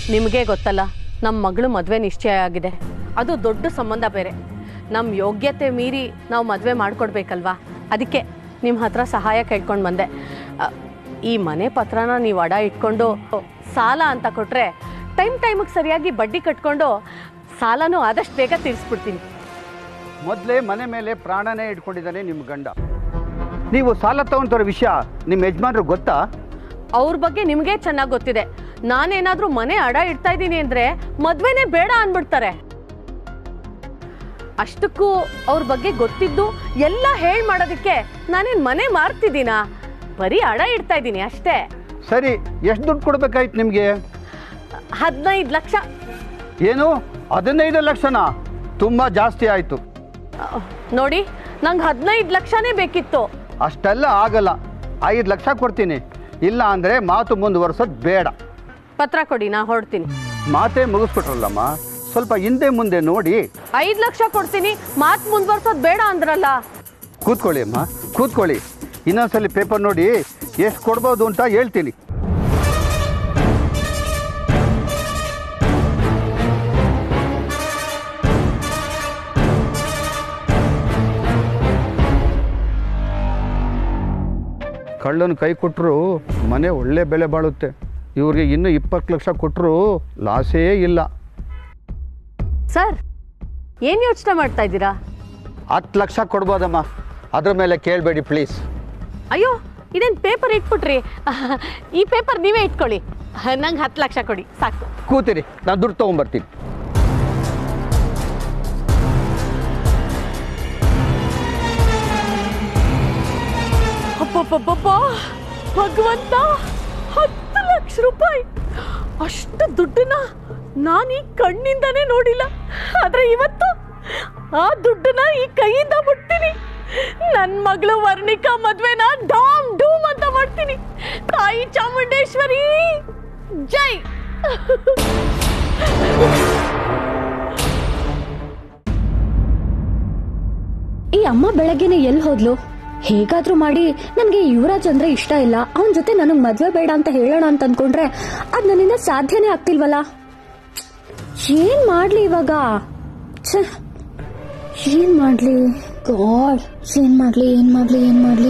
ನಿಮಗೆ ಗೊತ್ತಲ್ಲ ನಮ್ಮ ಮಗಳು ಮದುವೆ ನಿಶ್ಚಯ ಆಗಿದೆ ಅದು ದೊಡ್ಡ ಸಂಬಂಧ ಬೇರೆ ನಮ್ಮ ಯೋಗ್ಯತೆ ಮೀರಿ ನಾವು ಮದುವೆ ಮಾಡಿಕೊಡ್ಬೇಕಲ್ವಾ ಅದಕ್ಕೆ ನಿಮ್ಮ ಹತ್ರ ಸಹಾಯ ಕೇಳ್ಕೊಂಡು ಬಂದೆ ಅ, ಈ ಮನೆ ಪತ್ರನ ನೀವು ಅಡ ಇಟ್ಕೊಂಡು ಸಾಲ ಅಂತ ಕೊಟ್ಟರೆ ಟೈಮ್ ಟೈಮಿಗೆ ಸರಿಯಾಗಿ ಬಡ್ಡಿ ಕಟ್ಕೊಂಡು ಸಾಲನೂ ಆದಷ್ಟು ಬೇಗ ತೀರಿಸ್ಬಿಡ್ತೀನಿ ಮೊದಲೇ ಮನೆ ಮೇಲೆ ಪ್ರಾಣನೇ ಇಟ್ಕೊಂಡಿದ್ದಾನೆ ನಿಮ್ಮ ಗಂಡ ನೀವು ಸಾಲ ತಗೊಂತಾರ ವಿಷಯ ನಿಮ್ಮ ಯಜಮಾನ್ರು ಗೊತ್ತಾ ಅವ್ರ ಬಗ್ಗೆ ನಿಮಗೆ ಚೆನ್ನಾಗಿ ಗೊತ್ತಿದೆ ನಾನೇನಾದ್ರೂ ಮನೆ ಅಡ ಇಡ್ತಾ ಇದ್ದೀನಿ ಅಂದ್ರೆ ಮದ್ವೆನೇ ಬೇಡ ಅನ್ಬಿಡ್ತಾರೆ ಅಷ್ಟಕ್ಕೂ ಅವ್ರ ಬಗ್ಗೆ ಗೊತ್ತಿದ್ದು ಎಲ್ಲ ಹೇಳ್ ಮಾಡೋದಕ್ಕೆ ನಾನೇನ್ ಮನೆ ಮಾರ್ತಿದ್ದೀನಾ ಬರೀ ಅಡ ಇಡ್ತಾ ಇದ್ದೀನಿ ಅಷ್ಟೇ ಸರಿ ಎಷ್ಟು ದುಡ್ಡು ಕೊಡ್ಬೇಕಾಯ್ತು ನಿಮಗೆ ಹದಿನೈದು ಲಕ್ಷ ಏನು ಹದಿನೈದು ಲಕ್ಷನಾ ತುಂಬ ಜಾಸ್ತಿ ಆಯಿತು ಅಹ್, ನೋಡಿ ನಂಗೆ ಹದಿನೈದು ಲಕ್ಷನೇ ಬೇಕಿತ್ತು ಅಷ್ಟೆಲ್ಲ ಆಗಲ್ಲ ಐದು ಲಕ್ಷ ಕೊಡ್ತೀನಿ ಇಲ್ಲ ಅಂದರೆ ಮಾತು ಮುಂದುವರ್ಸೋದು ಬೇಡ ಪತ್ರ ಕೊಡಿ ನಾ ಹೊರಡ್ತೀನಿ ಮಾತೇ ಮುಗಿಸ್ಬಿಟ್ರಲ್ಲಮ್ಮ ಸ್ವಲ್ಪ ಹಿಂದೆ ಮುಂದೆ ನೋಡಿ ಐದು ಲಕ್ಷ ಕೊಡ್ತೀನಿ ಮಾತು ಮುಂದುವರ್ಸೋದು ಬೇಡ ಅಂದ್ರಲ್ಲ ಕೂತ್ಕೊಳ್ಳಿ ಅಮ್ಮ ಕೂತ್ಕೊಳ್ಳಿ ಇನ್ನೊಂದ್ಸಲಿ ಪೇಪರ್ ನೋಡಿ ಎಷ್ಟು ಕೊಡ್ಬೋದು ಅಂತ ಹೇಳ್ತೀನಿ ಕಳ್ಳನ ಕೈ ಕೊಟ್ಟರು ಮನೆ ಒಳ್ಳೆ ಬೆಲೆ ಬಾಳುತ್ತೆ ಇವ್ರಿಗೆ ಇನ್ನೂ ಇಪ್ಪತ್ತು ಲಕ್ಷ ಕೊಟ್ಟರು ಲಾಸೇ ಇಲ್ಲ ಸರ್ ಏನು ಯೋಚನೆ ಮಾಡ್ತಾ ಇದ್ದೀರಾ ಹತ್ತು ಲಕ್ಷ ಕೊಡ್ಬೋದಮ್ಮ ಅದ್ರ ಮೇಲೆ ಕೇಳಬೇಡಿ ಪ್ಲೀಸ್ ಅಯ್ಯೋ ಇದೇನು ಪೇಪರ್ ಇಟ್ಬಿಟ್ರಿ ಈ ಪೇಪರ್ ನೀವೇ ಇಟ್ಕೊಳ್ಳಿ ನಂಗೆ ಹತ್ತು ಲಕ್ಷ ಕೊಡಿ ಸಾಕು ಕೂತಿರಿ ನಾನು ದುಡ್ಡು ತೊಗೊಂಬರ್ತೀನಿ ಅಪ್ಪಪ್ಪಬ್ಬಬ್ಬ ಭಗವಂತ ಹತ್ತು ಲಕ್ಷ ರೂಪಾಯಿ ಅಷ್ಟು ದುಡ್ಡನ್ನ ನಾನು ಈ ಕಣ್ಣಿಂದಾನೇ ನೋಡಿಲ್ಲ ಆದ್ರೆ ಇವತ್ತು ಆ ದುಡ್ಡನ್ನ ಈ ಕೈಯಿಂದ ಮುಟ್ತೀನಿ ನನ್ನ ಮಗಳು ವರ್ಣಿಕಾ ಮದ್ವೆನ ಡಾಮ್ ಡೂಮ್ ಅಂತ ಮಾಡ್ತೀನಿ ತಾಯಿ ಚಾಮುಂಡೇಶ್ವರಿ ಜೈ ಈ ಅಮ್ಮ ಬೆಳಗ್ಗೆನೆ ಎಲ್ಲಿ ಹೋದ್ಲು ಹೇಗಾದ್ರೂ ಮಾಡಿ ನನ್ಗೆ ಯುವರಾಜ್ ಅಂದ್ರೆ ಇಷ್ಟ ಇಲ್ಲ ಅವನ ಜೊತೆ ನನಗ್ ಮದ್ವೆ ಬೇಡ ಅಂತ ಹೇಳೋಣ ಅಂತ ಅನ್ಕೊಂಡ್ರೆ ಅದ್ ನನ್ನಿಂದ ಸಾಧ್ಯನೇ ಆಗ್ತಿಲ್ವಲ್ಲ ಏನ್ ಮಾಡ್ಲಿ ಇವಾಗ ಛೆ, ಏನ್ ಮಾಡ್ಲಿ ಗಾಡ್ ಏನ್ ಮಾಡ್ಲಿ ಏನ್ ಮಾಡ್ಲಿ ಏನ್ ಮಾಡ್ಲಿ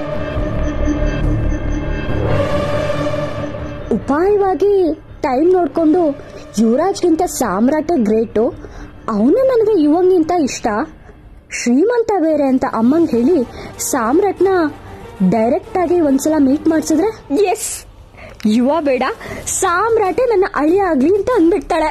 ಉಪಾಯವಾಗಿ ಟೈಮ್ ನೋಡ್ಕೊಂಡು ಯುವರಾಜ್ಗಿಂತ ಸಾಮ್ರಾಟೆ ಗ್ರೇಟು ಅವನು ನನಗೆ ಯುವಂಗಿಂತ ಇಷ್ಟ ಶ್ರೀಮಂತ ಬೇರೆ ಅಂತ ಅಮ್ಮಂಗೆ ಹೇಳಿ ಸಾಮ್ರಾಟ್ನ ಡೈರೆಕ್ಟ್ ಆಗಿ ಒಂದ್ಸಲ ಮೀಟ್ ಮಾಡಿಸಿದ್ರೆ ಎಸ್ ಯುವ ಬೇಡ ಸಾಮ್ರಾಟೆ ನನ್ನ ಅಳಿಯ ಆಗ್ಲಿ ಅಂತ ಅಂದ್ಬಿಡ್ತಾಳೆ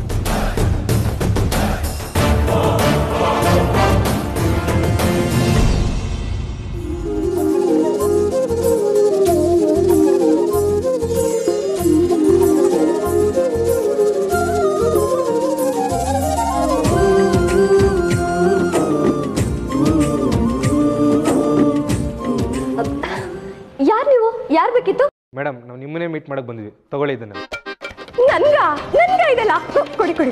ಯಾರು ನೀವು ಯಾರು ಬೇಕಿತ್ತು ಮೇಡಮ್ ನಾವು ನಿಮ್ಮನ್ನೇ ಮೀಟ್ ಮಾಡಕ್ ಬಂದ್ವಿ ತಗೊಳ್ಳಿ ಇದನ್ನ ನನ್ಗ ನನ್ಗ ಇದೆಲ್ಲ ಕೊಡಿ ಕೊಡಿ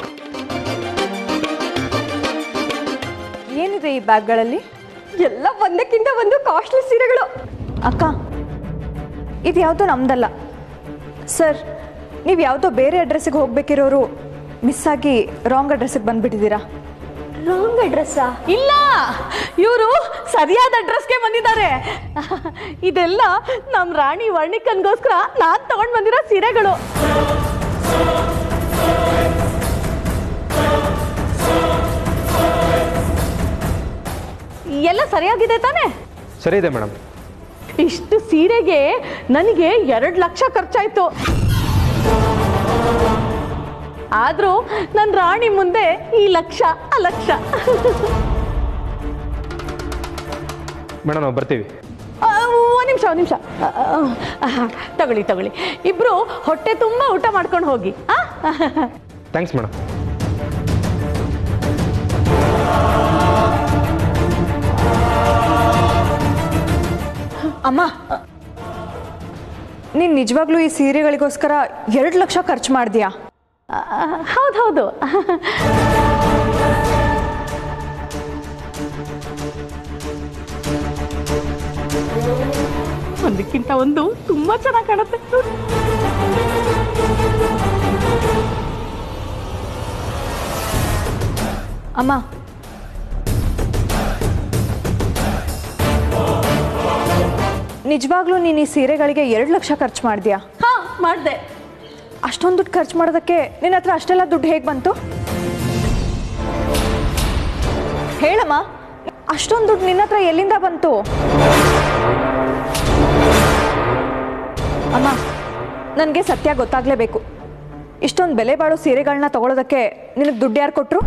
ಏನಿದೆ ಈ ಬ್ಯಾಗ್ಗಳಲ್ಲಿ ಎಲ್ಲ ಒಂದಕ್ಕಿಂತ ಒಂದು ಕಾಸ್ಟ್ಲಿ ಸೀರೆಗಳು ಅಕ್ಕ ಇದು ಯಾವುದೋ ನಮ್ದಲ್ಲ ಸರ್ ನೀವು ಯಾವುದೋ ಬೇರೆ ಅಡ್ರೆಸ್ಸಿಗೆ ಹೋಗ್ಬೇಕಿರೋರು ಮಿಸ್ ಆಗಿ ರಾಂಗ್ ಅಡ್ರೆಸ್ಸಿಗೆ ಬಂದ್ಬಿಟ್ಟಿದ್ದೀರಾ ರಾಂಗ್ ಅಡ್ರೆಸ್ಸಾ ಇಲ್ಲ ಇವರು ಸರಿಯಾದ ಅಡ್ರೆಸ್ಗೆ ಬಂದಿದ್ದಾರೆ ಇದೆಲ್ಲ ನಮ್ಮ ರಾಣಿ ವರ್ಣಿಕನ್ಗೋಸ್ಕರ ನಾನು ತಗೊಂಡ್ ಬಂದಿರೋ ಸೀರೆಗಳು ಎಲ್ಲ ಸರಿಯಾಗಿದೆ ತಾನೇ ಸರಿ ಇದೆ ಮೇಡಮ್ ಇಷ್ಟು ಸೀರೆಗೆ ನನಗೆ ಎರಡು ಲಕ್ಷ ಖರ್ಚಾಯ್ತು ಆದ್ರೂ ನನ್ನ ರಾಣಿ ಮುಂದೆ ಈ ಲಕ್ಷ ಆ ಲಕ್ಷ ಮೇಡಮ್ ನಾವು ಬರ್ತೀವಿ ಆ, ಒಂದ್ ನಿಮಿಷ ಒಂದ್ ನಿಮಿಷ ಆ, ಆ, ಆ, ತಗೊಳ್ಳಿ ತಗೊಳ್ಳಿ ಇಬ್ರು ಹೊಟ್ಟೆ ತುಂಬ ಊಟ ಮಾಡ್ಕೊಂಡು ಹೋಗಿ ಆ ಥ್ಯಾಂಕ್ಸ್ ಮೇಡಮ್ ಅಮ್ಮ ನೀನು ನಿಜವಾಗ್ಲೂ ಈ ಸೀರೆಗಳಿಗೋಸ್ಕರ ಎರಡು ಲಕ್ಷ ಖರ್ಚು ಮಾಡಿದ್ಯಾ ಹೌದು ಹೌದು ಒಂದಕ್ಕಿಂತ ಒಂದು ತುಂಬಾ ಚೆನ್ನಾಗಿ ಕಾಣುತ್ತೆ ಅಮ್ಮ ನಿಜವಾಗ್ಲೂ ನೀನು ಈ ಸೀರೆಗಳಿಗೆ ಎರಡು ಲಕ್ಷ ಖರ್ಚು ಮಾಡಿದ್ಯಾ ಹಾ ಮಾಡಿದೆ ಅಷ್ಟೊಂದು ದುಡ್ಡು ಖರ್ಚು ಮಾಡೋದಕ್ಕೆ ನಿನ್ನ ಹತ್ರ ಅಷ್ಟೆಲ್ಲ ದುಡ್ಡು ಹೇಗೆ ಬಂತು ಹೇಳಮ್ಮ ಅಷ್ಟೊಂದು ದುಡ್ಡು ನಿನ್ನ ಹತ್ರ ಎಲ್ಲಿಂದ ಬಂತು ಅಮ್ಮ ನನಗೆ ಸತ್ಯ ಗೊತ್ತಾಗಲೇಬೇಕು ಇಷ್ಟೊಂದು ಬೆಲೆ ಬಾಳೋ ಸೀರೆಗಳನ್ನ ತಗೊಳ್ಳೋದಕ್ಕೆ ನಿನಗೆ ದುಡ್ಡು ಯಾರು ಕೊಟ್ಟರು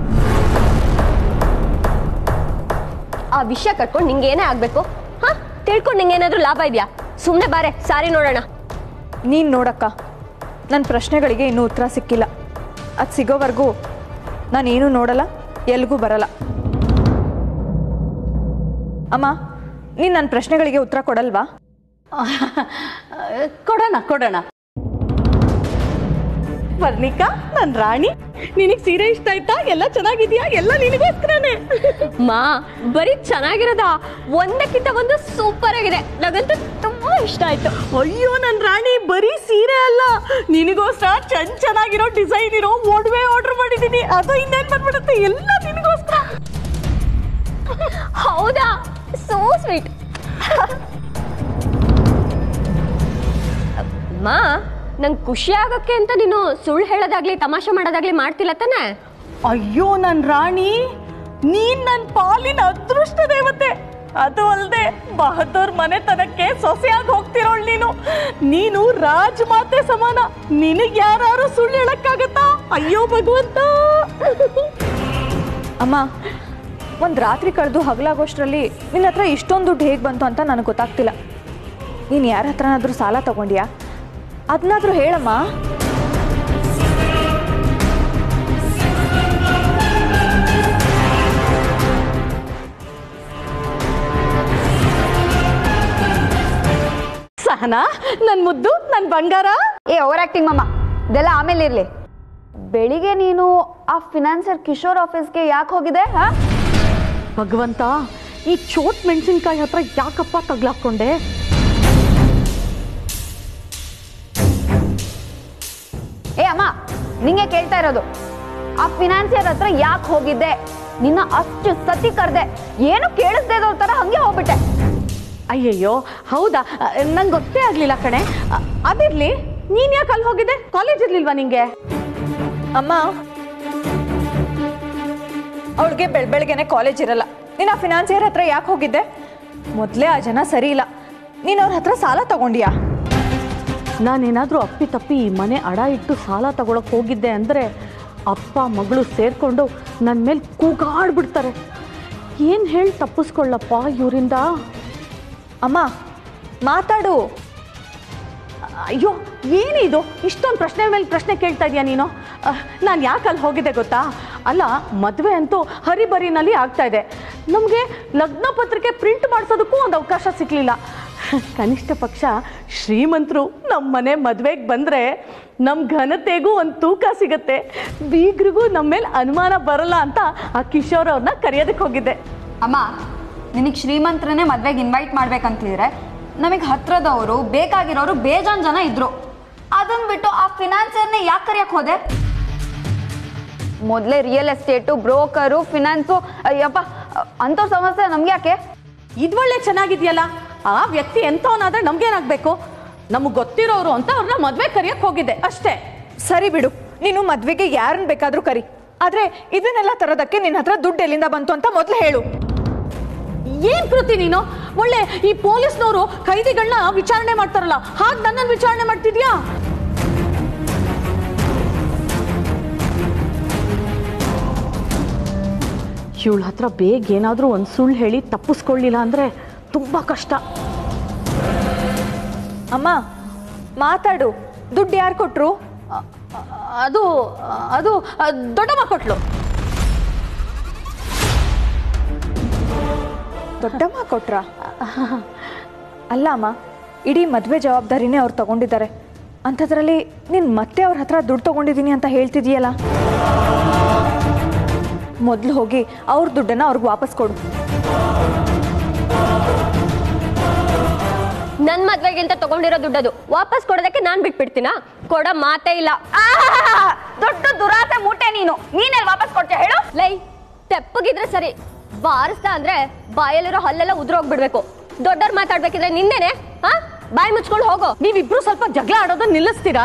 ಆ ವಿಷಯ ಕಟ್ಕೊಂಡು ನಿಂಗೆ ಏನೇ ಆಗ್ಬೇಕು ಹಾ ತಿಳ್ಕೊಂಡು ನಿಂಗೆ ಏನಾದ್ರೂ ಲಾಭ ಇದೆಯಾ ಸುಮ್ಮನೆ ಬಾರೆ ಸಾರಿ ನೋಡೋಣ ನೀನು ನೋಡಕ್ಕ ನನ್ನ ಪ್ರಶ್ನೆಗಳಿಗೆ ಇನ್ನೂ ಉತ್ತರ ಸಿಕ್ಕಿಲ್ಲ ಅದು ಸಿಗೋವರೆಗೂ ನಾನೇನು ನೋಡಲ್ಲ ಎಲ್ಗೂ ಬರಲ್ಲ ಅಮ್ಮ ನೀನು ನನ್ನ ಪ್ರಶ್ನೆಗಳಿಗೆ ಉತ್ತರ ಕೊಡಲ್ವಾ ಕೊಡೋಣ ಕೊಡೋಣ ವರ್ಣಿಕಾ ನನ್ ರಾಣಿ ನಿನಗ್ ಸೀರೆ ಇಷ್ಟ ಆಯ್ತಾ ಎಲ್ಲ ಚೆನ್ನಾಗಿದ್ಯಾ ಎಲ್ಲ ನಿನಗೋಸ್ಕರನೇ ಮಾ ಬರೀ ಚೆನ್ನಾಗಿರೋದ ಒಂದಕ್ಕಿಂತ ಒಂದು ಸೂಪರ್ ಆಗಿದೆ ನನಗಂತೂ ತುಂಬಾ ಇಷ್ಟ ಆಯ್ತು ಅಯ್ಯೋ ನನ್ ರಾಣಿ ಬರೀ ಸೀರೆ ಅಲ್ಲ ನಿನಗೋಸ್ಕರ ಚೆನ್ನ ಚೆನ್ನಾಗಿರೋ ಡಿಸೈನ್ ಇರೋ ಒಡವೆ ಆರ್ಡರ್ ಮಾಡಿದೀನಿ ಅದು ಇನ್ನೇನ್ ಬಂದ್ಬಿಡುತ್ತೆ ಎಲ್ಲ ನಿನಗೋಸ್ಕರ ಹೌದಾ ಸೋ ಸ್ವೀಟ್ ಮಾ ನಂಗೆ ಖುಷಿ ಆಗಕ್ಕೆ ಅಂತ ನೀನು ಸುಳ್ಳು ಹೇಳೋದಾಗ್ಲಿ ತಮಾಷೆ ಮಾಡೋದಾಗ್ಲಿ ಮಾಡ್ತಿಲ್ಲ ತಾನೆ ಅಯ್ಯೋ ನನ್ ರಾಣಿ ನೀನ್ ನನ್ ಪಾಲಿನ ಅದೃಷ್ಟ ದೇವತೆ ಅದು ಅಲ್ದೆ ಬಹದ್ದೂರ್ ಮನೆತನಕ್ಕೆ ಸೊಸೆಯಾಗಿ ಹೋಗ್ತಿರೋಳ್ ನೀನು ನೀನು ರಾಜಮಾತೆ ಸಮಾನ ನಿನಗ್ ಯಾರು ಸುಳ್ಳು ಹೇಳಕ್ಕಾಗತ್ತಾ ಅಯ್ಯೋ ಭಗವಂತ ಅಮ್ಮ ಒಂದು ರಾತ್ರಿ ಕಳೆದು ಹಗಲಾಗೋಷ್ಟರಲ್ಲಿ ನಿನ್ನ ಹತ್ರ ಇಷ್ಟೊಂದು ದುಡ್ಡು ಹೇಗೆ ಬಂತು ಅಂತ ನನಗೆ ಗೊತ್ತಾಗ್ತಿಲ್ಲ ನೀನು ಯಾರ ಹತ್ರನಾದ್ರೂ ಸಾಲ ತಗೊಂಡ್ಯಾ ಅದನ್ನಾದ್ರೂ ಹೇಳಮ್ಮ ಸಹನಾ ನನ್ ಮುದ್ದು ನನ್ ಬಂಗಾರ ಏ ಓವರ್ ಆಕ್ಟಿಂಗ್ ಮಮ್ಮ ಇದೆಲ್ಲ ಆಮೇಲೆ ಇರಲಿ ಬೆಳಿಗ್ಗೆ ನೀನು ಆ ಫಿನಾನ್ಸರ್ ಕಿಶೋರ್ ಆಫೀಸ್ಗೆ ಯಾಕೆ ಹೋಗಿದೆ ಹಾ ಭಗವಂತ ಈ ಚೋಟ್ ಮೆಣಸಿನ್ಕಾಯಿ ಹತ್ರ ಯಾಕಪ್ಪ ತಗ್ಲಾಕೊಂಡೆ ಏ ಅಮ್ಮ ನಿಂಗೆ ಕೇಳ್ತಾ ಇರೋದು ಆ ಫಿನಾನ್ಸಿಯರ್ ಹತ್ರ ಯಾಕೆ ಹೋಗಿದ್ದೆ ನಿನ್ನ ಅಷ್ಟು ಸತಿ ಕರ್ದೆ ಏನು ಕೇಳಿಸ್ದೇ ಇರೋರ್ ತರ ಹಂಗೆ ಹೋಗ್ಬಿಟ್ಟೆ ಅಯ್ಯಯ್ಯೋ ಹೌದಾ ನಂಗೆ ಗೊತ್ತೇ ಆಗ್ಲಿಲ್ಲ ಕಣೆ ಅ- ಅದಿರ್ಲಿ ನೀನ್ ಯಾಕೆ ಅಲ್ಲಿ ಹೋಗಿದ್ದೆ ಕಾಲೇಜ್ ಇರ್ಲಿಲ್ವಾ ನಿಂಗೆ ಅಮ್ಮ ಅವಳಿಗೆ ಬೆಳ್ ಬೆಳಗ್ಗೆನೆ ಕಾಲೇಜ್ ಇರಲ್ಲ ನೀನು ಆ ಫಿನಾನ್ಸಿಯರ್ ಹತ್ರ ಯಾಕೆ ಹೋಗಿದ್ದೆ ಮೊದಲೇ ಆ ಜನ ಸರಿ ಇಲ್ಲ ನೀನು ಅವ್ರ ಹತ್ರ ಸಾಲ ತಗೊಂಡಿಯಾ ನಾನೇನಾದ್ರೂ ಅಪ್ಪಿ ತಪ್ಪಿ ಈ ಮನೆ ಅಡ ಇಟ್ಟು ಸಾಲ ತಗೊಳಕ್ ಹೋಗಿದ್ದೆ ಅಂದ್ರೆ ಅಪ್ಪ ಮಗಳು ಸೇರ್ಕೊಂಡು ನನ್ನ ಮೇಲೆ ಕೂಗಾಡ್ಬಿಡ್ತಾರೆ ಏನು ಹೇಳಿ ತಪ್ಪಿಸ್ಕೊಳ್ಳಪ್ಪ ಇವರಿಂದ ಅಮ್ಮ ಮಾತಾಡು ಅಯ್ಯೋ ಏನಿದು ಇಷ್ಟೊಂದು ಪ್ರಶ್ನೆ ಮೇಲೆ ಪ್ರಶ್ನೆ ಕೇಳ್ತಾ ಇದೀಯ ನೀನು ನಾನು ಯಾಕೆ ಅಲ್ಲಿ ಹೋಗಿದ್ದೆ ಗೊತ್ತಾ ಅಲ್ಲ ಮದುವೆ ಅಂತೂ ಹರಿಬರಿನಲ್ಲಿ ಆಗ್ತಾ ಇದೆ ನಮಗೆ ಲಗ್ನ ಪತ್ರಿಕೆ ಪ್ರಿಂಟ್ ಮಾಡಿಸೋದಕ್ಕೂ ಒಂದು ಅವಕಾಶ ಸಿಕ್ಕಲಿಲ್ಲ ಕನಿಷ್ಠ ಪಕ್ಷ ಶ್ರೀಮಂತರು ನಮ್ಮ ಮನೆ ಮದುವೆಗೆ ಬಂದರೆ ನಮ್ಮ ಘನತೆಗೂ ಒಂದು ತೂಕ ಸಿಗತ್ತೆ ಬೀಗ್ರಿಗೂ ನಮ್ಮ ಮೇಲೆ ಅನುಮಾನ ಬರಲ್ಲ ಅಂತ ಆ ಕಿಶೋರ್ ಅವ್ರನ್ನ ಕರೆಯೋದಕ್ಕೆ ಹೋಗಿದ್ದೆ ಅಮ್ಮ ನಿನಗೆ ಶ್ರೀಮಂತರನ್ನೇ ಮದ್ವೆಗೆ ಇನ್ವೈಟ್ ಮಾಡ್ಬೇಕಂತಿದ್ರೆ ನಮಗೆ ಹತ್ರದವರು ಬೇಕಾಗಿರೋರು ಬೇಜಾನ್ ಜನ ಇದ್ರು ಅದನ್ನ ಬಿಟ್ಟು ಆ ಫಿನಾನ್ಸರ್ನ ಯಾಕೆ ಕರೆಯಕ್ಕೆ ಹೋದೆ ಮೊದಲೇ ರಿಯಲ್ ಎಸ್ಟೇಟು ಬ್ರೋಕರು ಫಿನಾನ್ಸು ಅಯ್ಯಪ್ಪ ಅಂಥವ್ರ ಸಮಸ್ಯೆ ನಮ್ಗೆ ಯಾಕೆ ಇದೊಳ್ಳೆ ಚೆನ್ನಾಗಿದೆಯಲ್ಲ ಆ ವ್ಯಕ್ತಿ ಎಂಥವನಾದ್ರೆ ನಮ್ಗೇನಾಗಬೇಕು ನಮಗೆ ಗೊತ್ತಿರೋರು ಅಂತ ಅವ್ರನ್ನ ಮದುವೆ ಕರೆಯಕ್ಕೆ ಹೋಗಿದ್ದೆ ಅಷ್ಟೇ ಸರಿ ಬಿಡು ನೀನು ಮದ್ವೆಗೆ ಯಾರನ್ನ ಬೇಕಾದ್ರೂ ಕರಿ ಆದ್ರೆ ಇದನ್ನೆಲ್ಲ ತರೋದಕ್ಕೆ ನಿನ್ನ ಹತ್ರ ದುಡ್ಡು ಎಲ್ಲಿಂದ ಬಂತು ಅಂತ ಮೊದಲು ಹೇಳು ಏನ್ ಕೃತಿ ನೀನು ಒಳ್ಳೆ ಈ ಪೊಲೀಸ್ನವರು ಖೈದಿಗಳನ್ನ ವಿಚಾರಣೆ ಮಾಡ್ತಾರಲ್ಲ ಹಾಗೆ ನನ್ನನ್ನು ವಿಚಾರಣೆ ಮಾಡ್ತಿದ್ಯಾ ಇವಳ ಹತ್ರ ಬೇಗ ಏನಾದರೂ ಒಂದು ಸುಳ್ಳು ಹೇಳಿ ತಪ್ಪಿಸ್ಕೊಳ್ಳಿಲ್ಲ ಅಂದರೆ ತುಂಬ ಕಷ್ಟ ಅಮ್ಮ ಮಾತಾಡು ದುಡ್ಡು ಯಾರು ಕೊಟ್ರು ಅದು ಅದು ದೊಡ್ಡಮ್ಮ ಕೊಟ್ಲು ದೊಡ್ಡಮ್ಮ ಕೊಟ್ರ ಅಲ್ಲ ಅಮ್ಮ ಇಡೀ ಮದುವೆ ಜವಾಬ್ದಾರಿನೇ ಅವ್ರು ತಗೊಂಡಿದ್ದಾರೆ ಅಂಥದ್ರಲ್ಲಿ ನೀನು ಮತ್ತೆ ಅವ್ರ ಹತ್ರ ದುಡ್ಡು ತಗೊಂಡಿದ್ದೀನಿ ಅಂತ ಹೇಳ್ತಿದೀಯಲ್ಲ ಮೊದಲು ಹೋಗಿ ಅವ್ರ ದುಡ್ಡನ್ನು ಅವ್ರಿಗೆ ವಾಪಸ್ ಕೊಡು ನನ್ನ ಮದ್ವೆಗೆ ಅಂತ ತಗೊಂಡಿರೋ ದುಡ್ಡದು ವಾಪಸ್ ಕೊಡೋದಕ್ಕೆ ನಾನು ಬಿಟ್ಬಿಡ್ತೀನಾ ಕೊಡೋ ಮಾತೇ ಇಲ್ಲ ದೊಡ್ಡ ದುರಾಸೆ ಮೂಟೆ ನೀನು ನೀನೆಲ್ಲಿ ವಾಪಸ್ ಕೊಡ್ತೀಯ ಹೇಳು ಲೈ ತೆಪ್ಪಗಿದ್ರೆ ಸರಿ ಬಾರಿಸ್ದ ಅಂದ್ರೆ ಬಾಯಲ್ಲಿರೋ ಹಲ್ಲೆಲ್ಲ ಉದ್ರೋಗ್ಬಿಡ್ಬೇಕು ದೊಡ್ಡವ್ರು ಮಾತಾಡ್ಬೇಕಿದ್ರೆ ನಿಂದೇನೆ ಹಾ ಬಾಯಿ ಮುಚ್ಕೊಂಡು ಹೋಗೋ ನೀವಿಬ್ರು ಸ್ವಲ್ಪ ಜಗಳ ಆಡೋದನ್ನ ನಿಲ್ಲಿಸ್ತೀರಾ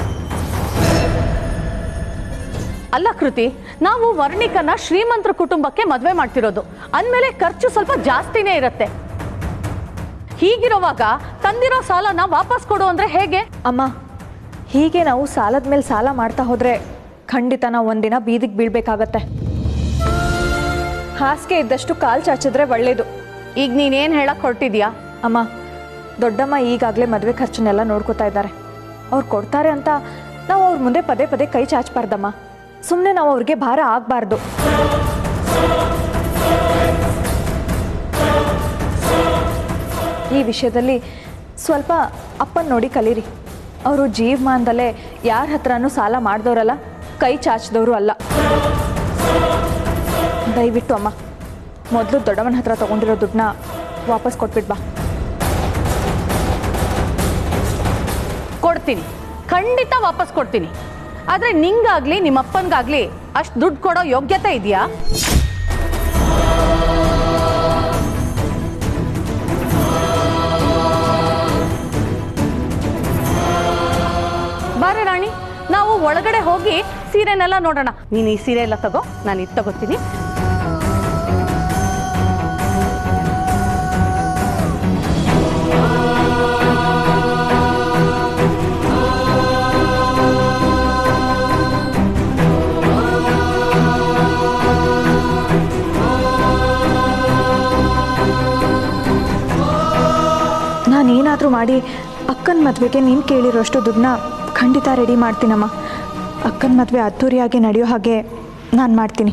ಅಲ್ಲ ಕೃತಿ ನಾವು ವರ್ಣಿಕನ ಶ್ರೀಮಂತರ ಕುಟುಂಬಕ್ಕೆ ಮದುವೆ ಮಾಡ್ತಿರೋದು ಅಂದಮೇಲೆ ಖರ್ಚು ಸ್ವಲ್ಪ ಜಾಸ್ತಿನೇ ಇರುತ್ತೆ ಹೀಗಿರುವಾಗ ತಂದಿರೋ ಸಾಲನ ವಾಪಸ್ ಕೊಡು ಅಂದ್ರೆ ಹೇಗೆ ಅಮ್ಮ ಹೀಗೆ ನಾವು ಸಾಲದ ಮೇಲೆ ಸಾಲ ಮಾಡ್ತಾ ಹೋದ್ರೆ ಖಂಡಿತ ನಾವು ಒಂದಿನ ಬೀದಿಗೆ ಬೀಳ್ಬೇಕಾಗತ್ತೆ ಹಾಸಿಗೆ ಇದ್ದಷ್ಟು ಕಾಲು ಚಾಚಿದ್ರೆ ಒಳ್ಳೇದು ಈಗ ನೀನೇನ್ ಹೇಳಕ್ ಹೊರಟಿದ್ಯಾ ಅಮ್ಮ ದೊಡ್ಡಮ್ಮ ಈಗಾಗಲೇ ಮದುವೆ ಖರ್ಚನ್ನೆಲ್ಲ ನೋಡ್ಕೋತಾ ಇದ್ದಾರೆ ಅವ್ರು ಕೊಡ್ತಾರೆ ಅಂತ ನಾವು ಅವ್ರ ಮುಂದೆ ಪದೇ ಪದೇ ಕೈ ಚಾಚಬಾರ್ದಮ್ಮ ಸುಮ್ಮನೆ ನಾವು ಅವ್ರಿಗೆ ಭಾರ ಆಗಬಾರ್ದು ಈ ವಿಷಯದಲ್ಲಿ ಸ್ವಲ್ಪ ಅಪ್ಪನ ನೋಡಿ ಕಲೀರಿ ಅವರು ಜೀವಮಾನದಲ್ಲೇ ಯಾರ ಹತ್ರನೂ ಸಾಲ ಮಾಡಿದವರಲ್ಲ ಕೈ ಚಾಚಿದವರು ಅಲ್ಲ ದಯವಿಟ್ಟು ಅಮ್ಮ ಮೊದಲು ದೊಡ್ಡವನ ಹತ್ರ ತಗೊಂಡಿರೋ ದುಡ್ಡನ್ನ ವಾಪಸ್ ಕೊಟ್ಬಿಟ್ ಬಾ ಕೊಡ್ತೀನಿ ಖಂಡಿತ ವಾಪಸ್ ಕೊಡ್ತೀನಿ ಆದ್ರೆ ನಿಂಗಾಗ್ಲಿ ನಿಮ್ಮ ಅಪ್ಪನ್ಗಾಗ್ಲಿ ಅಷ್ಟು ದುಡ್ಡು ಕೊಡೋ ಯೋಗ್ಯತೆ ಇದೆಯಾ ಬಾರೆ ರಾಣಿ ನಾವು ಒಳಗಡೆ ಹೋಗಿ ಸೀರೆನೆಲ್ಲ ನೋಡೋಣ ನೀನು ಈ ಸೀರೆ ಎಲ್ಲ ತಗೋ ನಾನು ಇದು ತಗೋತೀನಿ ನಾನೇನಾದರೂ ಮಾಡಿ ಅಕ್ಕನ ಮದುವೆಗೆ ನೀನು ಕೇಳಿರೋಷ್ಟು ದುಡ್ಡನ್ನ ಖಂಡಿತ ರೆಡಿ ಮಾಡ್ತೀನಮ್ಮ ಅಕ್ಕನ ಮದುವೆ ಅದ್ಧೂರಿಯಾಗಿ ನಡೆಯೋ ಹಾಗೆ ನಾನು ಮಾಡ್ತೀನಿ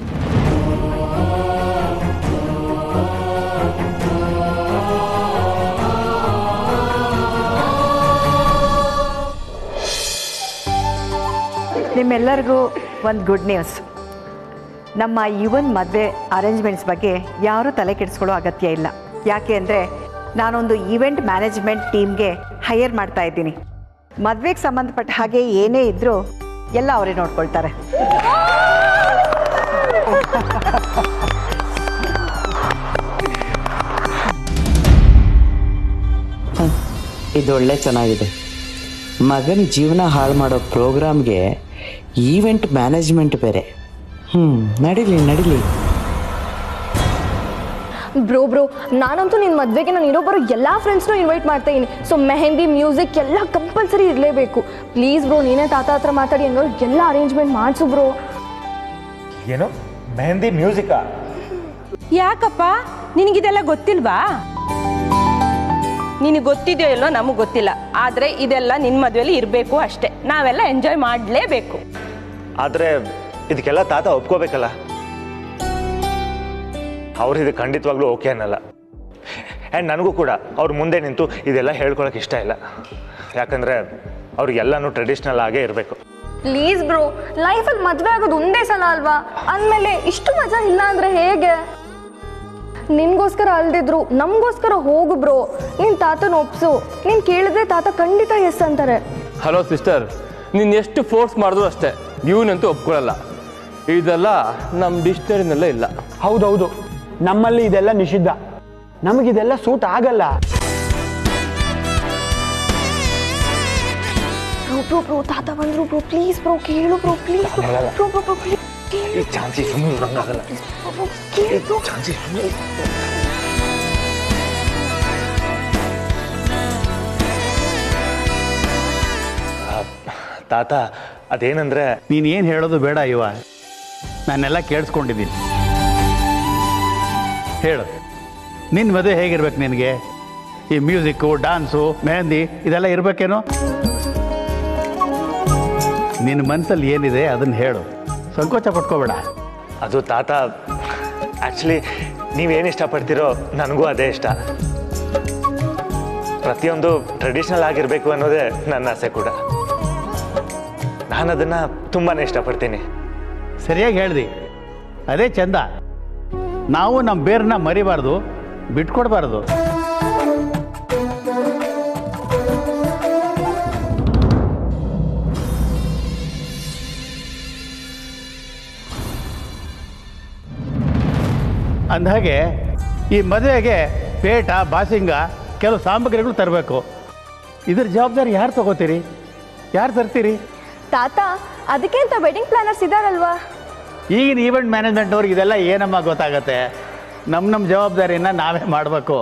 ನಿಮ್ಮೆಲ್ಲರಿಗೂ ಒಂದು ಗುಡ್ ನ್ಯೂಸ್ ನಮ್ಮ ಯುವನ್ ಮದುವೆ ಅರೇಂಜ್ಮೆಂಟ್ಸ್ ಬಗ್ಗೆ ಯಾರೂ ತಲೆ ಕೆಡಿಸ್ಕೊಳ್ಳೋ ಅಗತ್ಯ ಇಲ್ಲ ಯಾಕೆ ಅಂದರೆ ನಾನೊಂದು ಈವೆಂಟ್ ಮ್ಯಾನೇಜ್ಮೆಂಟ್ ಟೀಮ್ಗೆ ಹೈಯರ್ ಮಾಡ್ತಾ ಇದ್ದೀನಿ ಮದುವೆಗೆ ಸಂಬಂಧಪಟ್ಟ ಹಾಗೆ ಏನೇ ಇದ್ದರೂ ಎಲ್ಲ ಅವರೇ ನೋಡ್ಕೊಳ್ತಾರೆ ಇದು ಒಳ್ಳೆ ಚೆನ್ನಾಗಿದೆ ಮಗನ ಜೀವನ ಹಾಳು ಮಾಡೋ ಪ್ರೋಗ್ರಾಮ್ಗೆ ಈವೆಂಟ್ ಮ್ಯಾನೇಜ್ಮೆಂಟ್ ಬೇರೆ ಹ್ಞೂ ನಡೀಲಿ ನಡೀಲಿ ಬ್ರೋ ಬ್ರೋ ನಾನಂತೂ ನಿನ್ನ ಮದುವೆಗೆ ನಾನು ಇರೋ ಬರೋ ಎಲ್ಲ ಫ್ರೆಂಡ್ಸ್ನೂ ಇನ್ವೈಟ್ ಮಾಡ್ತಾ ಇದ್ದೀನಿ ಸೊ ಮೆಹಂದಿ ಮ್ಯೂಸಿಕ್ ಎಲ್ಲ ಕಂಪಲ್ಸರಿ ಇರಲೇಬೇಕು ಪ್ಲೀಸ್ ಬ್ರೋ ನೀನೇ ತಾತ ಹತ್ರ ಮಾತಾಡಿ ಹಂಗಾರು ಎಲ್ಲ ಅರೇಂಜ್ಮೆಂಟ್ ಮಾಡಿಸು ಬ್ರೋ ಏನು ಮೆಹಂದಿ ಮ್ಯೂಸಿಕಾ ಯಾಕಪ್ಪ ನಿನಗಿದೆಲ್ಲ ಗೊತ್ತಿಲ್ವಾ ನಿನಗೆ ಗೊತ್ತಿದೆಯೋ ಇಲ್ಲೋ ನಮಗೆ ಗೊತ್ತಿಲ್ಲ ಆದರೆ ಇದೆಲ್ಲ ನಿನ್ನ ಮದುವೆಲಿ ಇರಬೇಕು ಅಷ್ಟೇ ನಾವೆಲ್ಲ ಎಂಜಾಯ್ ಮಾಡಲೇಬೇಕು ಆದರೆ ಇದಕ್ಕೆಲ್ಲ ತಾತ ಒಪ್ಕೋಬೇಕಲ್ಲ ಅವ್ರು ಇದು ಖಂಡಿತವಾಗ್ಲೂ ಓಕೆ ಅನ್ನಲ್ಲ ಆ್ಯಂಡ್ ನನಗೂ ಕೂಡ ಅವ್ರ ಮುಂದೆ ನಿಂತು ಇದೆಲ್ಲ ಹೇಳ್ಕೊಳಕ್ಕೆ ಇಷ್ಟ ಇಲ್ಲ ಯಾಕಂದರೆ ಅವ್ರಿಗೆಲ್ಲನೂ ಟ್ರೆಡಿಷ್ನಲ್ ಆಗೇ ಇರಬೇಕು ಪ್ಲೀಸ್ ಬ್ರೋ ಲೈಫಲ್ಲಿ ಮದುವೆ ಆಗೋದು ಒಂದೇ ಸಲ ಅಲ್ವಾ ಅಂದಮೇಲೆ ಇಷ್ಟು ಮಜಾ ಇಲ್ಲ ಅಂದರೆ ಹೇಗೆ ನಿನ್ಗೋಸ್ಕರ ಅಲ್ದಿದ್ರು ನಮಗೋಸ್ಕರ ಹೋಗು ಬ್ರೋ ನಿನ್ನ ತಾತನ ಒಪ್ಸು ನೀನು ಕೇಳಿದ್ರೆ ತಾತ ಖಂಡಿತ ಎಸ್ ಅಂತಾರೆ ಹಲೋ ಸಿಸ್ಟರ್ ನೀನು ಎಷ್ಟು ಫೋರ್ಸ್ ಮಾಡಿದ್ರು ಅಷ್ಟೇ ಇವನಂತೂ ಒಪ್ಕೊಳ್ಳಲ್ಲ ಇದೆಲ್ಲ ನಮ್ಮ ಡಿಕ್ಷನರಿನಲ್ಲೇ ಇಲ್ಲ ಹೌದೌದು ನಮ್ಮಲ್ಲಿ ಇದೆಲ್ಲ ನಿಷಿದ್ಧ ನಮಗಿದೆಲ್ಲ ಸೂಟ್ ಆಗಲ್ಲ ಬ್ರೋ ಬ್ರೋ ಬ್ರೋ ತಾತ ಬಂದ್ರು ಬ್ರೋ ಪ್ಲೀಸ್ ಬ್ರೋ ಕೇಳು bro please bro bro bro please ಚಾನ್ಸಿ ಆಗಲ್ಲ ಚಾನ್ಸಿ ತಾತ ಅದೇನಂದ್ರೆ ನೀನು ಏನು ಹೇಳೋದು ಬೇಡ ಇವ ನಾನೆಲ್ಲ ಕೇಳಿಸ್ಕೊಂಡಿದ್ದೀನಿ ಹೇಳು ನಿನ್ನ ಮದುವೆ ಹೇಗಿರ್ಬೇಕು ನಿನಗೆ ಈ ಮ್ಯೂಸಿಕ್ಕು ಡಾನ್ಸು ಮೆಹಂದಿ ಇದೆಲ್ಲ ಇರಬೇಕೇನೋ ನಿನ್ನ ಮನಸ್ಸಲ್ಲಿ ಏನಿದೆ ಅದನ್ನು ಹೇಳು ಸಂಕೋಚ ಪಟ್ಕೋಬೇಡ ಅದು ತಾತ ಆ್ಯಕ್ಚುಲಿ ನೀವೇನು ಇಷ್ಟಪಡ್ತೀರೋ ನನಗೂ ಅದೇ ಇಷ್ಟ ಪ್ರತಿಯೊಂದು ಟ್ರೆಡಿಷ್ನಲ್ ಆಗಿರಬೇಕು ಅನ್ನೋದೇ ನನ್ನ ಆಸೆ ಕೂಡ ನಾನು ಅದನ್ನು ತುಂಬಾ ಇಷ್ಟಪಡ್ತೀನಿ ಸರಿಯಾಗಿ ಹೇಳ್ದಿ ಅದೇ ಚಂದ ನಾವು ನಮ್ಮ ಬೇರನ್ನ ಮರಿಬಾರ್ದು ಬಿಟ್ಕೊಡ್ಬಾರ್ದು ಅಂದಹಾಗೆ ಈ ಮದುವೆಗೆ ಪೇಟ ಬಾಸಿಂಗ ಕೆಲವು ಸಾಮಗ್ರಿಗಳು ತರಬೇಕು ಇದ್ರ ಜವಾಬ್ದಾರಿ ಯಾರು ತಗೋತೀರಿ ಯಾರು ತರ್ತೀರಿ ತಾತ ಅದಕ್ಕೆ ಅಂತ ವೆಡ್ಡಿಂಗ್ ಪ್ಲಾನರ್ಸ್ ಇದಾರಲ್ವಾ ಈಗಿನ ಈವೆಂಟ್ ಮ್ಯಾನೇಜ್ಮೆಂಟ್ನವ್ರಿಗೆ ಇದೆಲ್ಲ ಏನಮ್ಮ ಗೊತ್ತಾಗತ್ತೆ ನಮ್ಮ ನಮ್ಮ ಜವಾಬ್ದಾರಿನ ನಾವೇ ಮಾಡಬೇಕು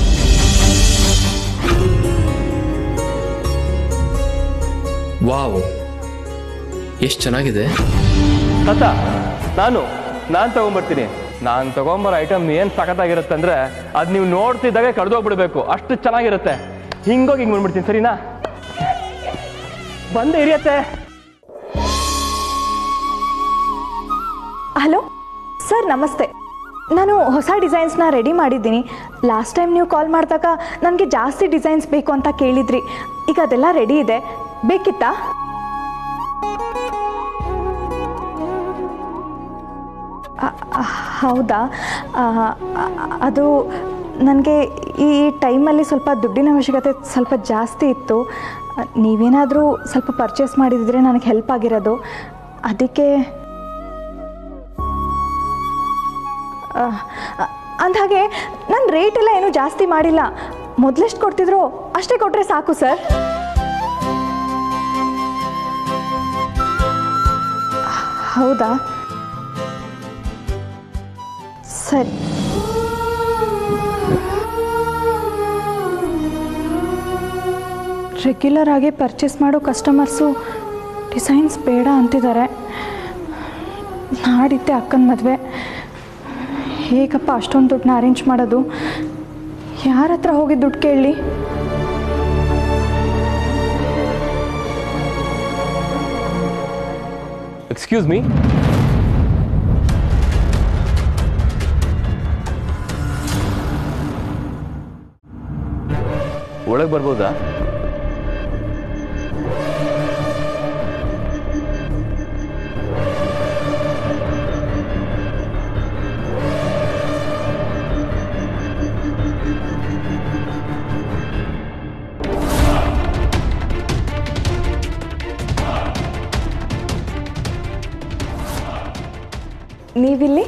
ವಾವ್ ಎಷ್ಟು ಚೆನ್ನಾಗಿದೆ ತಾತ ನಾನು ನಾನು ತಗೊಂಬರ್ತೀನಿ ನಾನು ತಗೊಂಬರೋ ಐಟಮ್ ಏನು ಸಖತ್ತಾಗಿರುತ್ತೆ ಅಂದರೆ ಅದು ನೀವು ನೋಡ್ತಿದ್ದಾಗೆ ಕಳೆದೋಗ್ಬಿಡ್ಬೇಕು ಅಷ್ಟು ಚೆನ್ನಾಗಿರುತ್ತೆ ಹಿಂಗೋಗಿ ಹಿಂಗೆ ಬಂದ್ಬಿಡ್ತೀನಿ ಸರಿನಾ ಬಂದು ಹಿರಿಯತ್ತೆ ಹಲೋ ಸರ್ ನಮಸ್ತೆ ನಾನು ಹೊಸ ಡಿಸೈನ್ಸ್ನ ರೆಡಿ ಮಾಡಿದ್ದೀನಿ ಲಾಸ್ಟ್ ಟೈಮ್ ನೀವು ಕಾಲ್ ಮಾಡಿದಾಗ ನನಗೆ ಜಾಸ್ತಿ ಡಿಸೈನ್ಸ್ ಬೇಕು ಅಂತ ಕೇಳಿದ್ರಿ ಈಗ ಅದೆಲ್ಲ ರೆಡಿ ಇದೆ ಬೇಕಿತ್ತಾ ಅ- ಅ- ಹೌದಾ ಆ, ಅ- ಅದು ನನಗೆ ಈ ಟೈಮಲ್ಲಿ ಸ್ವಲ್ಪ ದುಡ್ಡಿನ ಅವಶ್ಯಕತೆ ಸ್ವಲ್ಪ ಜಾಸ್ತಿ ಇತ್ತು ನೀವೇನಾದರೂ ಸ್ವಲ್ಪ ಪರ್ಚೇಸ್ ಮಾಡಿದಿದ್ರೆ ನನಗೆ ಹೆಲ್ಪ್ ಆಗಿರೋದು ಅದಕ್ಕೆ ಅಂದಹಾಗೆ ನನ್ನ ರೇಟ್ ಎಲ್ಲ ಏನೂ ಜಾಸ್ತಿ ಮಾಡಿಲ್ಲ ಮೊದಲೆಷ್ಟು ಕೊಡ್ತಿದ್ರು ಅಷ್ಟೇ ಕೊಟ್ಟರೆ ಸಾಕು ಸರ್ ಹೌದಾ ಸರಿ ರೆಗ್ಯುಲರ್ ಆಗಿ ಪರ್ಚೇಸ್ ಮಾಡೋ ಕಸ್ಟಮರ್ಸು ಡಿಸೈನ್ಸ್ ಬೇಡ ಅಂತಿದ್ದಾರೆ ನಾಡಿದ್ದೆ ಅಕ್ಕನ ಮದುವೆ ಹೇಗಪ್ಪ ಅಷ್ಟೊಂದು ದುಡ್ಡನ್ನ ಅರೇಂಜ್ ಮಾಡೋದು ಯಾರ ಹತ್ರ ಹೋಗಿ ದುಡ್ಡು ಕೇಳಲಿ ಎಕ್ಸ್ಕ್ಯೂಸ್ ಮೀ ಒಳಗೆ ಬರ್ಬೋದಾ ನೀವಿಲ್ಲಿ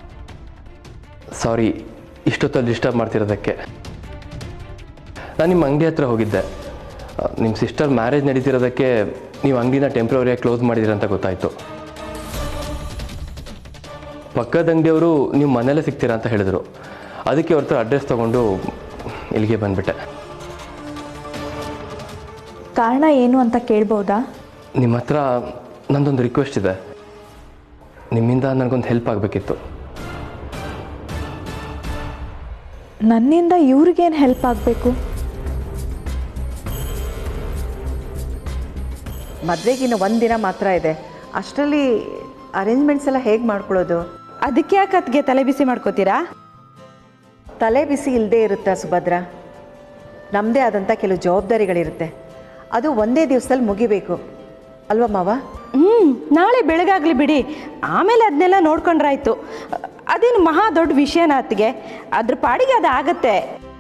ಸಾರಿ ಇಷ್ಟೊತ್ತಲ್ಲಿ ಡಿಸ್ಟರ್ಬ್ ಮಾಡ್ತಿರೋದಕ್ಕೆ ನಾನು ನಿಮ್ಮ ಅಂಗಡಿ ಹತ್ರ ಹೋಗಿದ್ದೆ ನಿಮ್ಮ ಸಿಸ್ಟರ್ ಮ್ಯಾರೇಜ್ ನಡೀತಿರೋದಕ್ಕೆ ನೀವು ಅಂಗಡಿನ ಟೆಂಪ್ರವರಿಯಾಗಿ ಕ್ಲೋಸ್ ಮಾಡಿದ್ದೀರ ಅಂತ ಗೊತ್ತಾಯಿತು ಪಕ್ಕದ ಅಂಗಡಿಯವರು ನೀವು ಮನೇಲೇ ಸಿಗ್ತೀರಾ ಅಂತ ಹೇಳಿದರು ಅದಕ್ಕೆ ಅವ್ರ ಹತ್ರ ಅಡ್ರೆಸ್ ತೊಗೊಂಡು ಇಲ್ಲಿಗೆ ಬಂದುಬಿಟ್ಟೆ ಕಾರಣ ಏನು ಅಂತ ಕೇಳ್ಬೋದಾ ನಿಮ್ಮ ಹತ್ರ ನಂದೊಂದು ರಿಕ್ವೆಸ್ಟ್ ಇದೆ ನಿಮ್ಮಿಂದ ನನಗೊಂದು ಹೆಲ್ಪ್ ಆಗಬೇಕಿತ್ತು ನನ್ನಿಂದ ಇವ್ರಿಗೇನು ಹೆಲ್ಪ್ ಆಗಬೇಕು ಮದುವೆಗಿನ್ನ ಒಂದಿನ ಮಾತ್ರ ಇದೆ ಅಷ್ಟರಲ್ಲಿ ಅರೇಂಜ್ಮೆಂಟ್ಸ್ ಎಲ್ಲ ಹೇಗೆ ಮಾಡ್ಕೊಳ್ಳೋದು ಅದಕ್ಕೆ ಯಾಕೆ ಅತ್ತಿಗೆ ತಲೆ ಬಿಸಿ ಮಾಡ್ಕೋತೀರಾ ತಲೆ ಬಿಸಿ ಇಲ್ಲದೆ ಇರುತ್ತಾ ಸುಭದ್ರ ನಮ್ಮದೇ ಆದಂಥ ಕೆಲವು ಜವಾಬ್ದಾರಿಗಳಿರುತ್ತೆ ಅದು ಒಂದೇ ದಿವಸದಲ್ಲಿ ಮುಗಿಬೇಕು ಅಲ್ವಾ ಮಾವ ಹ್ಞೂ ನಾಳೆ ಬೆಳಗಾಗ್ಲಿ ಬಿಡಿ ಆಮೇಲೆ ಅದನ್ನೆಲ್ಲ ನೋಡ್ಕೊಂಡ್ರಾಯ್ತು ಅದೇನು ಮಹಾ ದೊಡ್ಡ ವಿಷಯನ ಅತ್ತಿಗೆ ಅದ್ರ ಪಾಡಿಗೆ ಅದು ಆಗತ್ತೆ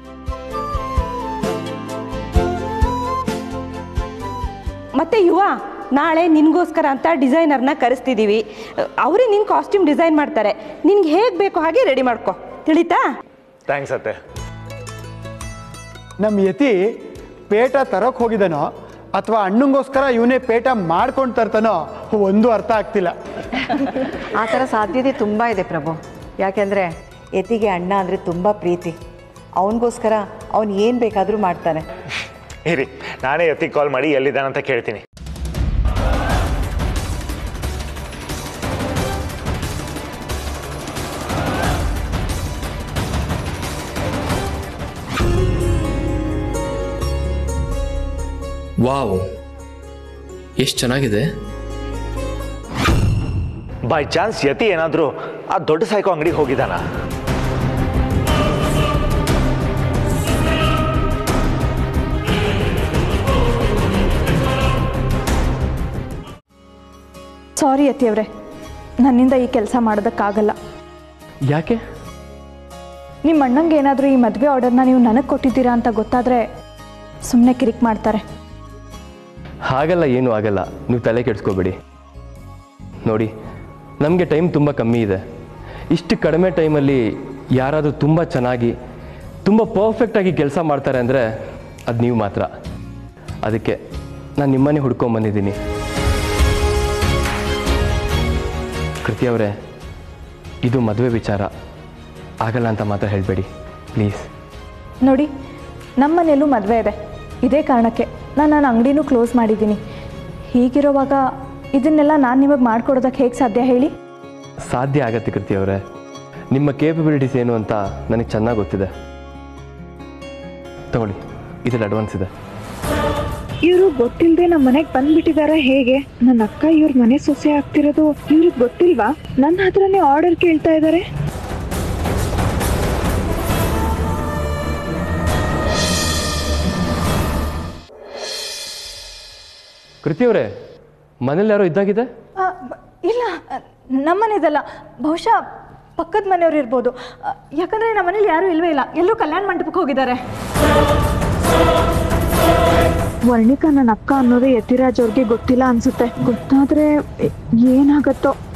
ಮತ್ತೆ ಯುವ ನಾಳೆ ನಿನಗೋಸ್ಕರ ಅಂತ ಡಿಸೈನರ್ನ ಕರೆಸ್ತಿದ್ದೀವಿ ಅವರೇ ನಿನ್ನ ಕಾಸ್ಟ್ಯೂಮ್ ಡಿಸೈನ್ ಮಾಡ್ತಾರೆ ನಿನ್ಗೆ ಹೇಗೆ ಬೇಕೋ ಹಾಗೆ ರೆಡಿ ಮಾಡ್ಕೊ ತಿಳಿತಾ ಥ್ಯಾಂಕ್ಸ್ ಅತ್ತೆ ನಮ್ಮ ಯತಿ ಪೇಟ ತರೋಕೆ ಹೋಗಿದ್ದಾನೋ ಅಥವಾ ಅಣ್ಣಂಗೋಸ್ಕರ ಇವನೇ ಪೇಟ ಮಾಡ್ಕೊಂಡು ತರ್ತಾನೋ ಒಂದು ಅರ್ಥ ಆಗ್ತಿಲ್ಲ ಆ ಥರ ಸಾಧ್ಯತೆ ತುಂಬ ಇದೆ ಪ್ರಭು ಯಾಕೆಂದರೆ ಯತಿಗೆ ಅಣ್ಣ ಅಂದರೆ ತುಂಬ ಪ್ರೀತಿ ಅವನಿಗೋಸ್ಕರ ಅವನು ಏನು ಬೇಕಾದರೂ ಮಾಡ್ತಾನೆ ಇರಿ ನಾನೇ ಎತ್ತಿಗೆ ಕಾಲ್ ಮಾಡಿ ಎಲ್ಲಿದ್ದಾನಂತ ಕೇಳ್ತೀನಿ ವಾವ್ ಎಷ್ಟು ಚೆನ್ನಾಗಿದೆ ಬೈ ಚಾನ್ಸ್ ಯತಿ ಏನಾದರೂ ಆ ದೊಡ್ಡ ಸೈಕೋ ಅಂಗಡಿಗೆ ಹೋಗಿದ್ದಾನ ಸಾರಿ ಅತ್ತಿಯವ್ರೆ ನನ್ನಿಂದ ಈ ಕೆಲಸ ಮಾಡೋದಕ್ಕಾಗಲ್ಲ ಯಾಕೆ ನಿಮ್ಮ ಅಣ್ಣಂಗೆ ಏನಾದರೂ ಈ ಮದುವೆ ಆರ್ಡರ್ನ ನೀವು ನನಗೆ ಕೊಟ್ಟಿದ್ದೀರಾ ಅಂತ ಗೊತ್ತಾದರೆ ಸುಮ್ಮನೆ ಕಿರಿಕ್ ಮಾಡ್ತಾರೆ ಹಾಗಲ್ಲ ಏನೂ ಆಗಲ್ಲ ನೀವು ತಲೆ ಕೆಡಿಸ್ಕೋಬೇಡಿ ನೋಡಿ ನಮಗೆ ಟೈಮ್ ತುಂಬ ಕಮ್ಮಿ ಇದೆ ಇಷ್ಟು ಕಡಿಮೆ ಟೈಮಲ್ಲಿ ಯಾರಾದರೂ ತುಂಬ ಚೆನ್ನಾಗಿ ತುಂಬ ಪರ್ಫೆಕ್ಟಾಗಿ ಕೆಲಸ ಮಾಡ್ತಾರೆ ಅಂದರೆ ಅದು ನೀವು ಮಾತ್ರ ಅದಕ್ಕೆ ನಾನು ನಿಮ್ಮನ್ನೇ ಹುಡ್ಕೊಂಬಂದಿದ್ದೀನಿ ಕೃತಿ ಅವರೇ ಇದು ಮದುವೆ ವಿಚಾರ ಆಗಲ್ಲ ಅಂತ ಮಾತ್ರ ಹೇಳಬೇಡಿ ಪ್ಲೀಸ್ ನೋಡಿ ನಮ್ಮನೆಯಲ್ಲೂ ಮದುವೆ ಇದೆ ಇದೇ ಕಾರಣಕ್ಕೆ ನಾನು ನನ್ನ ಅಂಗಡಿನೂ ಕ್ಲೋಸ್ ಮಾಡಿದ್ದೀನಿ ಹೀಗಿರುವಾಗ ಇದನ್ನೆಲ್ಲ ನಾನು ನಿಮಗೆ ಮಾಡಿಕೊಡೋದಕ್ಕೆ ಹೇಗೆ ಸಾಧ್ಯ ಹೇಳಿ ಸಾಧ್ಯ ಆಗತ್ತೆ ಕೃತಿ ಅವರೇ ನಿಮ್ಮ ಕೇಪಬಿಲಿಟೀಸ್ ಏನು ಅಂತ ನನಗೆ ಚೆನ್ನಾಗಿ ಗೊತ್ತಿದೆ ತಗೊಳ್ಳಿ ಇದರಲ್ಲಿ ಅಡ್ವಾನ್ಸ್ ಇದೆ ಇವರು ಗೊತ್ತಿಲ್ಲದೆ ನಮ್ಮ ಮನೆಗೆ ಬಂದ್ಬಿಟ್ಟಿದಾರ ಹೇಗೆ ನನ್ನ ಅಕ್ಕ ಇವ್ರ ಮನೆ ಸೊಸೆ ಆಗ್ತಿರೋದು ಇವ್ರಿಗೆ ಗೊತ್ತಿಲ್ವಾ ನನ್ನ ಹತ್ರನೇ ಆರ್ಡರ್ ಕೇಳ್ತಾ ಇದ್ದಾರೆ ಕೃತಿ ಅವರೇ ಮನೇಲಿ ಯಾರೋ ಇದ್ದಾಗಿದೆ ಆ, ಬ- ಇಲ್ಲ ನಮ್ಮನೆದಲ್ಲ ಬಹುಶಃ ಪಕ್ಕದ ಮನೆಯವ್ರು ಇರ್ಬೋದು ಆ, ಯಾಕಂದ್ರೆ ನಮ್ಮ ಮನೇಲಿ ಯಾರೂ ಇಲ್ವೇ ಇಲ್ಲ ಎಲ್ಲರೂ ಕಲ್ಯಾಣ ಮಂಟಪಕ್ಕೆ ಹೋಗಿದ್ದಾರೆ ವರ್ಣಿಕಾ ನನ್ನ ಅಕ್ಕ ಅನ್ನೋದು ಯತಿರಾಜ್ ಅವ್ರಿಗೆ ಗೊತ್ತಿಲ್ಲ ಅನ್ಸುತ್ತೆ ಗೊತ್ತಾದ್ರೆ ಏನಾಗತ್ತೋ